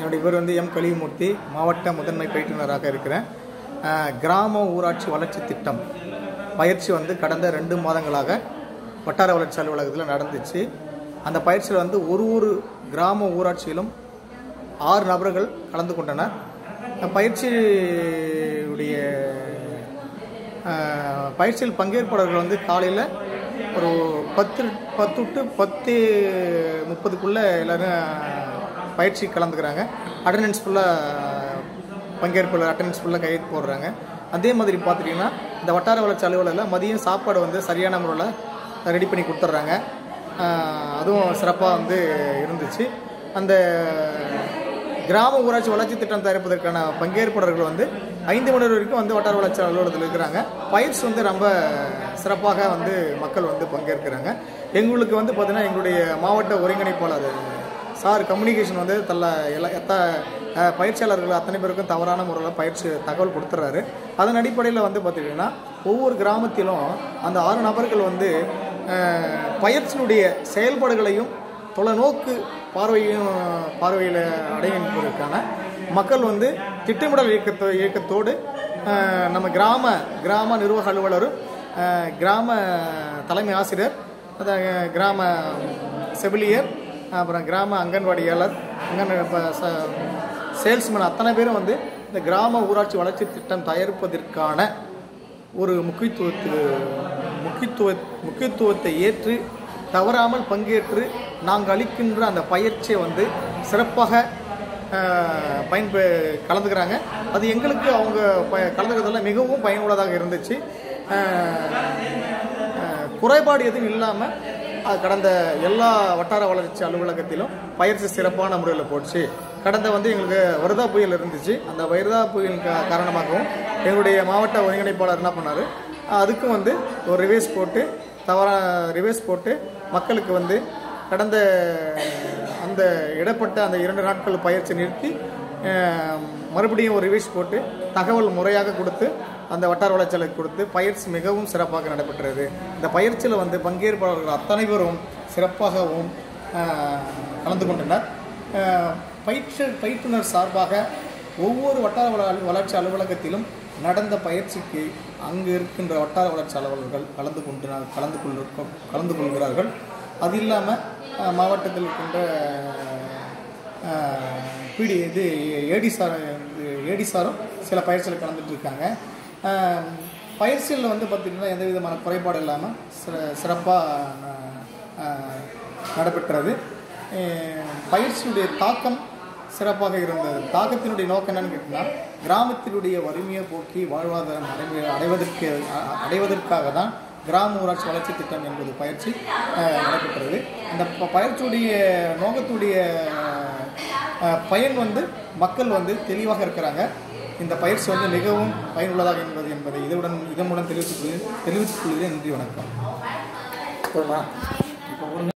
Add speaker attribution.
Speaker 1: என்னுடைய பேர் வந்து எம் கலிமூர்த்தி மாவட்ட முதன்மை பயிற்றுனராக இருக்கிறேன் அஹ், கிராம ஊராட்சி வளர்ச்சி திட்டம் பயிற்சி வந்து கடந்த ரெண்டு மாதங்களாக வட்டார வளர்ச்சி அலுவலகத்தில் நடந்துச்சு அந்த பயிற்சியில் வந்து ஒரு ஒரு கிராம ஊராட்சியிலும் ஆறு நபர்கள் கலந்து கொண்டனர் அந்த பயிற்சியுடைய அஹ், பயிற்சியில் பங்கேற்பாளர்கள் வந்து காலையில் ஒரு பத்து பத்து டு பத்து முப்பதுக்குள்ளே எல்லோரும் பயிற்சி கலந்துக்கிறாங்க அட்டண்டன்ஸ் ஃபுல்லாக பங்கேற்பாளர் அட்டண்டன்ஸ் ஃபுல்லாக கையெழுத்து போடுறாங்க அதே மாதிரி பார்த்துட்டிங்கன்னா இந்த வட்டார வளர்ச்சி அலுவலரில் மதியம் சாப்பாடு வந்து சரியான முறையில் ரெடி பண்ணி கொடுத்துட்றாங்க அஹ், அதுவும் சிறப்பாக வந்து இருந்துச்சு அந்த கிராம ஊராட்சி வளர்ச்சி திட்டம் தயாரிப்பதற்கான பங்கேற்பாளர்கள் வந்து ஐந்து மணி நேரம் வரைக்கும் வந்து வட்டார வளர்ச்சி அலுவலகத்தில் இருக்கிறாங்க பயிற்சி வந்து ரொம்ப சிறப்பாக வந்து மக்கள் வந்து பங்கேற்கிறாங்க எங்களுக்கு வந்து பார்த்தீங்கன்னா எங்களுடைய மாவட்ட ஒருங்கிணைப்பாளர் சார் கம்யூனிகேஷன் வந்து தள்ள எல்லா எத்த அஹ், பயிற்சியாளர்கள் அத்தனை பேருக்கும் தவறான முறையில் பயிற்சி தகவல் கொடுத்துட்றாரு அதன் அடிப்படையில் வந்து பார்த்திங்கன்னா ஒவ்வொரு கிராமத்திலும் அந்த ஆறு நபர்கள் வந்து அஹ், பயிற்சியினுடைய செயல்பாடுகளையும் தொலைநோக்கு பார்வையும் பார்வையில் அடைவதற்கான மக்கள் வந்து திட்டமிடல் இயக்கத்தோ இயக்கத்தோடு அஹ், நம்ம கிராம கிராம நிர்வாக அலுவலரும் அஹ், கிராம தலைமை ஆசிரியர் அதாவது கிராம செவிலியர் அப்புறம் கிராம அங்கன்வாடியாளர் அங்கன் இப்போ சேல்ஸ்மேன் அத்தனை பேரும் வந்து இந்த கிராம ஊராட்சி வளர்ச்சி திட்டம் தயாரிப்பதற்கான ஒரு முக்கியத்துவத்து முக்கியத்துவ முக்கியத்துவத்தை ஏற்று தவறாமல் பங்கேற்று நாங்கள் அளிக்கின்ற அந்த பயிற்சியை வந்து சிறப்பாக அஹ், பயன்ப கலந்துக்கிறாங்க அது எங்களுக்கு அவங்க ப கலந்துக்கிறதுல மிகவும் பயனுள்ளதாக இருந்துச்சு அஹ், அஹ், குறைபாடு எதுவும் இல்லாமல் கடந்த எல்லா வட்டார வளர்ச்சி அலுவலகத்திலும் பயிற்சி சிறப்பான முறையில் போச்சு கடந்த வந்து எங்களுக்கு வருதா புயல் இருந்துச்சு அந்த வருதா புயல் கா- காரணமாகவும் எங்களுடைய மாவட்ட ஒருங்கிணைப்பாளர் என்ன பண்ணார் அதுக்கும் வந்து ஒரு ரிவைஸ் போட்டு தவறா ரிவைஸ் போட்டு மக்களுக்கு வந்து கடந்த அந்த இடப்பட்ட அந்த இரண்டு நாட்கள் பயிற்சி நிறுத்தி அஹ், மறுபடியும் ஒரு ரிவைஸ் போட்டு தகவல் முறையாக கொடுத்து அந்த வட்டார வளர்ச்சியாளருக்கு கொடுத்து பயிற்சி மிகவும் சிறப்பாக நடைபெற்றது இந்த பயிற்சியில் வந்து பங்கேற்பாளர்கள் அத்தனை பேரும் சிறப்பாகவும் அஹ், கலந்து கொண்டனர் அஹ், பயிற்று பயிற்றுனர் சார்பாக ஒவ்வொரு வட்டார வள- வளர்ச்சி அலுவலகத்திலும் நடந்த பயிற்சிக்கு அங்கு இருக்கின்ற வட்டார வளர்ச்சி அலுவலர்கள் கலந்து கொண்டு கலந்து கொள் கலந்து கொள்கிறார்கள் அது இல்லாமல் மாவட்டத்தில் இருக்கின்ற பிடி இது ஏடி சார் ஏடி சாரும் சில பயிற்சியில் கலந்துட்டு இருக்காங்க அஹ், பயிற்சியில் வந்து பார்த்திங்கன்னா எந்த விதமான குறைபாடு இல்லாமல் சிற சிறப்பாக நடைபெற்றது அஹ், பயிற்சியுடைய தாக்கம் சிறப்பாக இருந்தது தாக்கத்தினுடைய நோக்கம் என்னன்னு கேட்டிங்கன்னா கிராமத்தினுடைய வறுமையை போக்கி வாழ்வாதாரம் அடை அடைவதற்கு அ- அடைவதற்காக தான் கிராம ஊராட்சி வளர்ச்சி திட்டம் என்பது பயிற்சி அஹ், நடைபெற்றது அந்த ப- பயிற்சியுடைய நோக்கத்துடைய அஹ், பயன் வந்து மக்கள் வந்து தெளிவாக இருக்கிறாங்க இந்த பயிற்சி வந்து மிகவும் பயனுள்ளதாக என்பது என்பதை இதனுடன் இதன் மூலம் தெரிவித்துக் கொள்கிறேன் தெரிவித்துக் கொள்கிறேன் நன்றி வணக்கம் போதுமா? இப்போ ஒரு